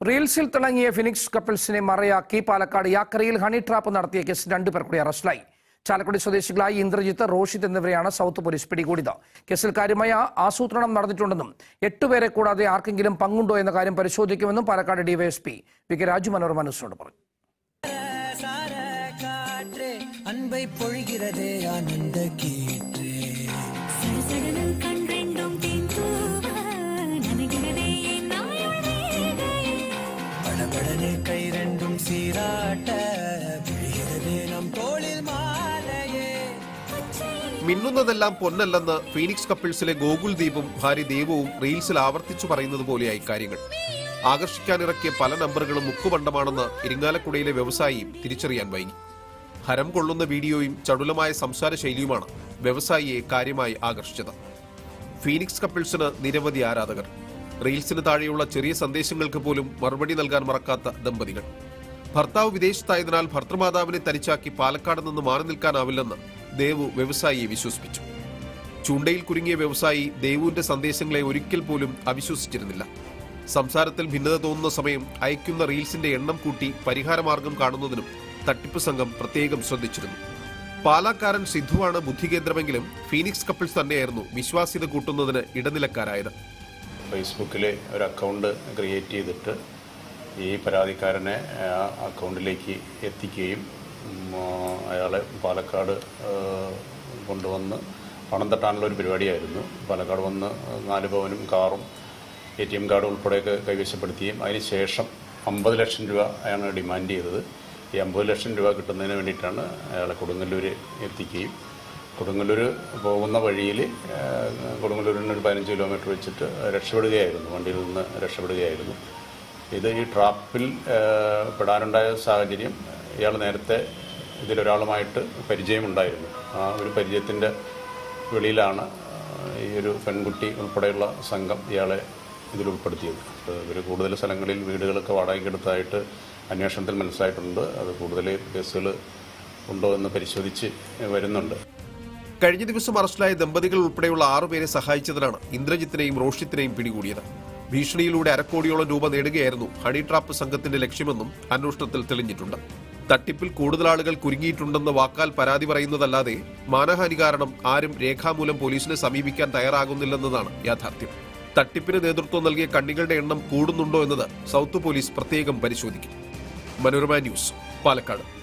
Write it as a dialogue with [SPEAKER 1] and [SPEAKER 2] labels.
[SPEAKER 1] റീൽസിൽ തിളങ്ങിയ ഫിനിക്സ് കപ്പിൾസിനെ മറയാക്കി പാലക്കാട് യാക്കരയിൽ ഹണി ട്രാപ്പ് നടത്തിയ കേസിൽ രണ്ടുപേർ കൂടി അറസ്റ്റിലായി ചാലക്കുടി സ്വദേശികളായ ഇന്ദ്രജിത്ത് റോഷിത് എന്നിവരെയാണ് സൗത്ത് പോലീസ് പിടികൂടിയത് കേസിൽ കാര്യമായ ആസൂത്രണം നടന്നിട്ടുണ്ടെന്നും എട്ടുപേരെ കൂടാതെ ആർക്കെങ്കിലും പങ്കുണ്ടോ എന്ന കാര്യം പരിശോധിക്കുമെന്നും Palakkad DYSP V K Raju Manorama ന്യൂസിനോട് പറഞ്ഞു
[SPEAKER 2] சார காற்றே அன்பை பொழிகிறதே ஆனந்த கீற்றே
[SPEAKER 3] சடசடனம் கண் ரெண்டும் தீந்தூவ நனைகிறதே என் நாயுள் ரேகையில்.
[SPEAKER 2] படபடனே கை ரெண்டும் சீராட்ட பொழிகிறதே நம் தோளில் மாலையே
[SPEAKER 4] മിന്നുന്നതെല്ലാം പൊന്നല്ലെന്ന് ഫീനിക്സ് കപ്പിൾസിലെ ഗോകുൽ ദീപും ഭാര്യ ദേവവും റീൽസിൽ ആവർത്തിച്ചു പറയുന്നത് പോലെയായി കാര്യങ്ങൾ ആകർഷിക്കാനിറക്കിയ പല നമ്പറുകളും മുക്കുമണ്ഡമാണെന്ന് ഇരിങ്ങാലക്കുടയിലെ വ്യവസായിയും തിരിച്ചറിയാൻ വൈകി ഹരം കൊള്ളുന്ന വീഡിയോയും ചടുലമായ സംസാര ശൈലിയുമാണ് വ്യവസായിയെ കാര്യമായി ആകർഷിച്ചത് ഫീനിക്സ് കപ്പിൾസിന് നിരവധി ആരാധകർ റീൽസിന് താഴെയുള്ള ചെറിയ സന്ദേശങ്ങൾക്ക് പോലും മറുപടി നൽകാൻ മറക്കാത്ത ദമ്പതികൾ ഭർത്താവ് വിദേശത്തായതിനാൽ ഭർത്തൃമാതാവിനെ തനിച്ചാക്കി പാലക്കാട് നിന്ന് മാറി നിൽക്കാനാവില്ലെന്ന് ദേവു വ്യവസായിയെ വിശ്വസിപ്പിച്ചു ചൂണ്ടയിൽ കുരുങ്ങിയ വ്യവസായി ദേവുവിന്റെ സന്ദേശങ്ങളെ ഒരിക്കൽ പോലും അവിശ്വസിച്ചിരുന്നില്ല സംസാരത്തിൽ ഭിന്നത തോന്നുന്ന സമയം അയക്കുന്ന റീൽസിന്റെ എണ്ണം കൂട്ടി പരിഹാരമാർഗം കാണുന്നതിനും തട്ടിപ്പ് സംഘം പ്രത്യേകം ശ്രദ്ധിച്ചിരുന്നു പാലാക്കാരൻ സിദ്ധുവാണ് ബുദ്ധികേന്ദ്രമെങ്കിലും ഫീനിക്സ് കപ്പിൾസ് തന്നെയായിരുന്നു വിശ്വാസ്യത കൂട്ടുന്നതിന് ഇടനിലക്കാരായത്
[SPEAKER 5] ഫേസ്ബുക്കിൽ ഒരു അക്കൗണ്ട് ക്രിയേറ്റ് ചെയ്തിട്ട് ഈ പരാതിക്കാരനെ ആ അക്കൗണ്ടിലേക്ക് എത്തിക്കുകയും ഉം, ആ, അയാളെ പാലക്കാട് ആ, കൊണ്ടുവന്ന് പണം തട്ടാനുള്ള ഒരു പരിപാടിയായിരുന്നു പാലക്കാട് വന്ന് നാല് പവനും കാറും എ ടി എം കാർഡ് ഉൾപ്പെടെയൊക്കെ കൈവശപ്പെടുത്തുകയും അതിനുശേഷം അമ്പത് ലക്ഷം രൂപ അയാളാണ് ഡിമാൻഡ് ചെയ്തത് ഈ അമ്പത് ലക്ഷം രൂപ കിട്ടുന്നതിന് വേണ്ടിയിട്ടാണ് അയാളെ കൊടുങ്ങല്ലൂർ എത്തിക്കുകയും കൊടുങ്ങല്ലൂർ പോകുന്ന വഴിയിൽ കൊടുങ്ങല്ലൂരിൽ നിന്ന് ഒരു പതിനഞ്ച് കിലോമീറ്റർ വെച്ചിട്ട് രക്ഷപ്പെടുകയായിരുന്നു വണ്ടിയിൽ നിന്ന് രക്ഷപ്പെടുകയായിരുന്നു ഇത് ഈ ട്രാപ്പിൽ ആ, പെടാനുണ്ടായ സാഹചര്യം ഇയാൾ നേരത്തെ ഇതിലൊരാളുമായിട്ട് പരിചയമുണ്ടായിരുന്നു ആ ഒരു പരിചയത്തിൻ്റെ വെളിയിലാണ് ആ, ഈ ഒരു പെൺകുട്ടി ഉൾപ്പെടെയുള്ള സംഘം ഇയാളെ ഇതിൽ ഉൾപ്പെടുത്തിയത് ഇവർ കൂടുതൽ സ്ഥലങ്ങളിൽ വീടുകളൊക്കെ വാടകയ്ക്കെടുത്തായിട്ട് അന്വേഷണത്തിൽ മനസ്സിലായിട്ടുണ്ട് അത് കൂടുതൽ കേസുകൾ ഉണ്ടോ എന്ന് പരിശോധിച്ച് വരുന്നുണ്ട്
[SPEAKER 4] കഴിഞ്ഞ ദിവസം അറസ്റ്റിലായ ദമ്പതികൾ ഉൾപ്പെടെയുള്ള ആറുപേരെ സഹായിച്ചതിനാണ് ഇന്ദ്രജിത്തിനെയും റോഷിത്തിനെയും പിടികൂടിയത് ഭീഷണിയിലൂടെ അരക്കോടിയോളം രൂപ നേടുകയായിരുന്നു ഹണി ട്രാപ്പ് സംഘത്തിന്റെ ലക്ഷ്യമെന്നും അന്വേഷണത്തിൽ തെളിഞ്ഞിട്ടുണ്ട് തട്ടിപ്പിൽ കൂടുതൽ ആളുകൾ കുരുങ്ങിയിട്ടുണ്ടെന്ന് വാക്കാൽ പരാതി പറയുന്നതല്ലാതെ മാനഹാനി കാരണം ആരും രേഖാമൂലം പോലീസിനെ സമീപിക്കാൻ തയ്യാറാകുന്നില്ലെന്നതാണ് യാഥാർത്ഥ്യം തട്ടിപ്പിന് നേതൃത്വം നൽകിയ കണ്ണികളുടെ എണ്ണം കൂടുന്നുണ്ടോ എന്നത് സൗത്ത് പോലീസ് പ്രത്യേകം പരിശോധിക്കും മനോരമ ന്യൂസ് പാലക്കാട്